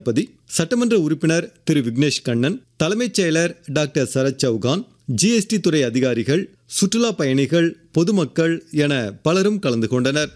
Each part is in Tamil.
பதி சட்டமன்ற உறுப்பினர் திரு விக்னேஷ் கண்ணன் தலைமைச் செயலர் டாக்டர் சரத் சௌகான் ஜிஎஸ்டி துறை அதிகாரிகள் சுற்றுலா பயணிகள் பொதுமக்கள் என பலரும் கலந்து கொண்டனர்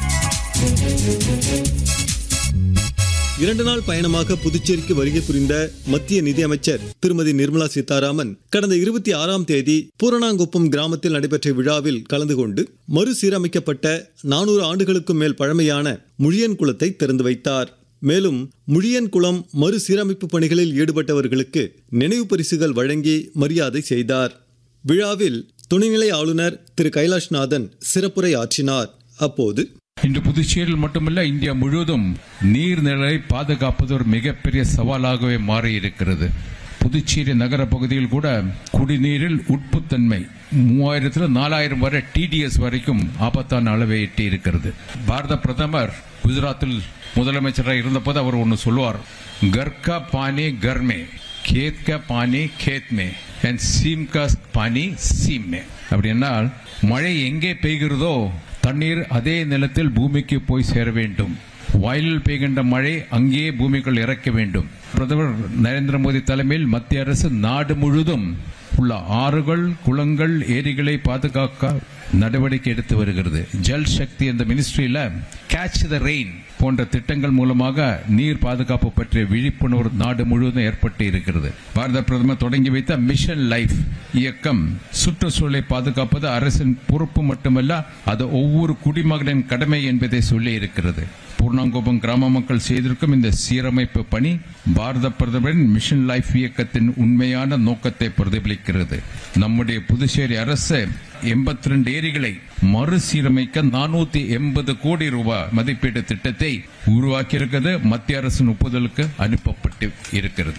இரண்டு நாள் பயணமாக புதுச்சேரிக்கு வருகை புரிந்த மத்திய நிதியமைச்சர் திருமதி நிர்மலா சீதாராமன் கடந்த இருபத்தி ஆறாம் தேதி பூரணாங்குப்பம் கிராமத்தில் நடைபெற்ற விழாவில் கலந்து கொண்டு மறுசீரமைக்கப்பட்ட நானூறு ஆண்டுகளுக்கும் மேல் பழமையான முழியன் குளத்தை திறந்து வைத்தார் மேலும் முழியன் குளம் மறுசீரமைப்பு பணிகளில் ஈடுபட்டவர்களுக்கு நினைவு பரிசுகள் வழங்கி மரியாதை செய்தார் விழாவில் துணைநிலை ஆளுநர் திரு கைலாஷ்நாதன் சிறப்புரை ஆற்றினார் அப்போது இன்று புதுச்சேரியில் மட்டுமல்ல இந்தியா முழுவதும் நீர்நிலை பாதுகாப்பது ஒரு மிகப்பெரிய சவாலாகவே மாறியிருக்கிறது புதுச்சேரி நகர பகுதியில் கூட குடிநீரில் உட்புத்தன்மை மூவாயிரத்துல நாலாயிரம் வரை டிடிஎஸ் வரைக்கும் ஆபத்தான அளவை எட்டி இருக்கிறது பாரத பிரதமர் குஜராத்தில் முதலமைச்சராக இருந்தபோது அவர் ஒன்று சொல்லுவார் கர்கா பானி கர்மே खेत का पानी खेत में and சீம் का பானி சீம் में அப்படின்னா மழை எங்கே பெய்கிறதோ தண்ணீர் அதே நிலத்தில் பூமிக்கு போய் சேர வேண்டும் வயலில் பெய்கின்ற மழை அங்கேயே பூமிக்குள் இறக்க வேண்டும் பிரதமர் நரேந்திர மோடி தலைமையில் மத்திய அரசு நாடு முழுவதும் உள்ள ஆறுகள் குளங்கள் ஏரிகளை பாதுகாக்க நடவடிக்கை எடுத்து வருகிறது ஜல் சக்தி என்ற மினிஸ்ட்ரியில கேட்ச் த ரெயின் போன்ற திட்டங்கள் மூலமாக நீர் பாதுகாப்பு பற்றிய விழிப்புணர்வு நாடு முழுவதும் ஏற்பட்டு இருக்கிறது பாரத பிரதமர் தொடங்கி வைத்த மிஷன் லைஃப் இயக்கம் சுற்றுச்சூழலை பாதுகாப்பது அரசின் பொறுப்பு மட்டுமல்ல அது ஒவ்வொரு குடிமகனின் கடமை என்பதை சொல்லி இருக்கிறது பூர்ணாங்குப்பம் கிராம மக்கள் செய்திருக்கும் இந்த சீரமைப்பு பணி பாரத பிரதமரின் மிஷன் லைஃப் இயக்கத்தின் உண்மையான நோக்கத்தை பிரதிபலிக்கிறது நம்முடைய புதுச்சேரி அரசு எண்பத்தி ரெண்டு ஏரிகளை மறுசீரமைக்க நானூத்தி எண்பது கோடி ரூபாய் மதிப்பீட்டு திட்டத்தை உருவாக்கியிருக்கிறது மத்திய அரசின் ஒப்புதலுக்கு அனுப்பப்பட்டு இருக்கிறது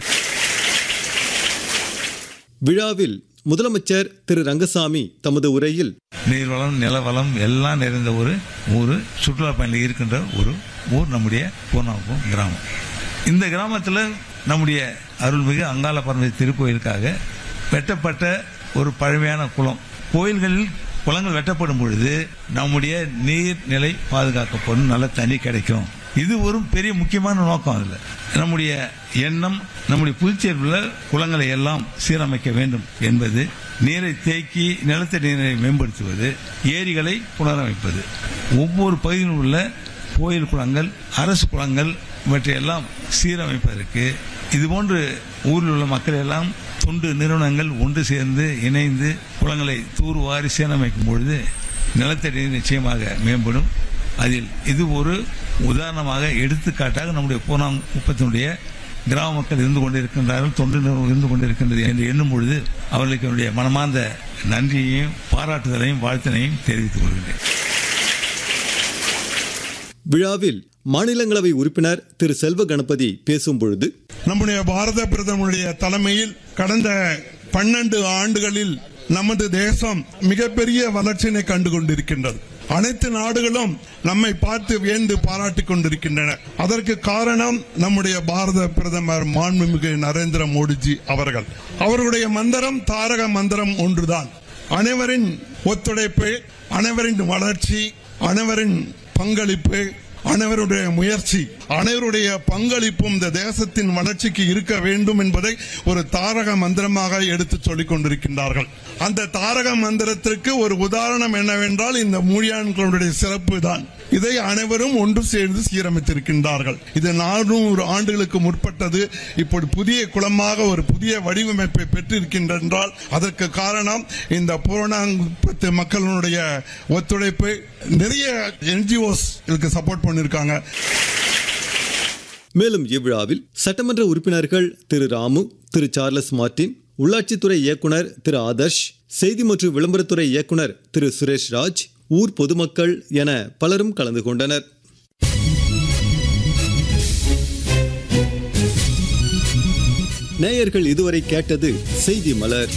விழாவில் முதலமைச்சர் திரு ரங்கசாமி தமது உரையில் நீர்வளம் நிலவளம் எல்லாம் நிறைந்த ஒரு ஊர் சுற்றுலா பயணிகள் இருக்கின்ற ஒரு ஊர் நம்முடைய பூர்ணாபுரம் கிராமம் இந்த கிராமத்தில் நம்முடைய அருள்மிகு அங்காள பரமதி திருக்கோயிலுக்காக வெட்டப்பட்ட ஒரு பழமையான குளம் கோயில்களில் குளங்கள் வெட்டப்படும் பொழுது நம்முடைய நீர்நிலை பாதுகாக்கப்படும் நல்ல தண்ணி கிடைக்கும் இது ஒரு பெரிய முக்கியமான நோக்கம் அதில் நம்முடைய எண்ணம் நம்முடைய புதுச்சேரியில் குளங்களை எல்லாம் சீரமைக்க வேண்டும் என்பது நீரை தேக்கி நிலத்தடி நீரை மேம்படுத்துவது ஏரிகளை புனரமைப்பது ஒவ்வொரு பகுதியிலும் உள்ள கோயில் குளங்கள் அரசு குளங்கள் இவற்றையெல்லாம் சீரமைப்பதற்கு இதுபோன்று ஊரில் உள்ள மக்கள் எல்லாம் தொண்டு நிறுவனங்கள் ஒன்று சேர்ந்து இணைந்து குளங்களை தூர்வாரி சீரமைக்கும் பொழுது நிலத்தடி நீர் நிச்சயமாக மேம்படும் அதில் இது ஒரு உதாரணமாக எடுத்துக்காட்டாக நம்முடைய பூனாங் குப்பத்தினுடைய கிராம மக்கள் இருந்து கொண்டிருக்கின்றார்கள் தொண்டு நிறுவனம் இருந்து கொண்டிருக்கின்றது என்று எண்ணும் பொழுது அவர்களுக்கு என்னுடைய மனமார்ந்த நன்றியையும் பாராட்டுதலையும் வாழ்த்தினையும் தெரிவித்துக் கொள்கிறேன் விழாவில் மாநிலங்களவை உறுப்பினர் திரு செல்வ கணபதி பேசும் பொழுது நம்முடைய பாரத பிரதமருடைய தலைமையில் கடந்த பன்னெண்டு ஆண்டுகளில் நமது தேசம் மிகப்பெரிய வளர்ச்சியினை கண்டு கொண்டிருக்கின்றது அனைத்து நாடுகளும் நம்மை பார்த்து வியந்து பாராட்டிக் கொண்டிருக்கின்றன அதற்கு காரணம் நம்முடைய பாரத பிரதமர் மாண்புமிகு நரேந்திர மோடிஜி அவர்கள் அவர்களுடைய மந்திரம் தாரக மந்திரம் ஒன்றுதான் அனைவரின் ஒத்துழைப்பு அனைவரின் வளர்ச்சி அனைவரின் பங்களிப்பு அனைவருடைய முயற்சி அனைவருடைய பங்களிப்பும் இந்த தேசத்தின் வளர்ச்சிக்கு இருக்க வேண்டும் என்பதை ஒரு தாரக மந்திரமாக எடுத்து சொல்லிக் கொண்டிருக்கின்றார்கள் அந்த தாரக மந்திரத்திற்கு ஒரு உதாரணம் என்னவென்றால் இந்த மூழியான்களுடைய சிறப்பு தான் இதை அனைவரும் ஒன்று சேர்ந்து சீரமைத்திருக்கின்றார்கள் இது நானூறு ஆண்டுகளுக்கு முற்பட்டது இப்படி புதிய குளமாக ஒரு புதிய வடிவமைப்பை பெற்றிருக்கின்றால் அதற்கு காரணம் இந்த பூரணாங்குப்பத்து மக்களுடைய ஒத்துழைப்பு நிறைய என்ஜிஓஸ் இதுக்கு சப்போர்ட் பண்ணிருக்காங்க மேலும் இவ்விழாவில் சட்டமன்ற உறுப்பினர்கள் திரு ராமு திரு சார்லஸ் மார்டின் உள்ளாட்சித்துறை இயக்குனர் திரு ஆதர்ஷ் செய்தி மற்றும் விளம்பரத்துறை இயக்குனர் திரு சுரேஷ் ராஜ் ஊர் பொதுமக்கள் என பலரும் கலந்து கொண்டனர் நேயர்கள் இதுவரை கேட்டது செய்தி மலர்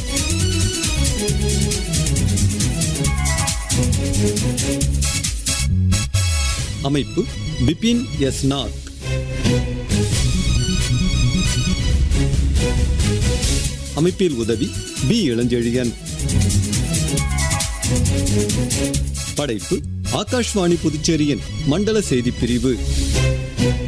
அமைப்பு பிபின் எஸ் நாத் அமைப்பில் உதவி பி இளஞ்செழியன் படைப்பு ஆகாஷ்வாணி புதுச்சேரியின் மண்டல செய்திப் பிரிவு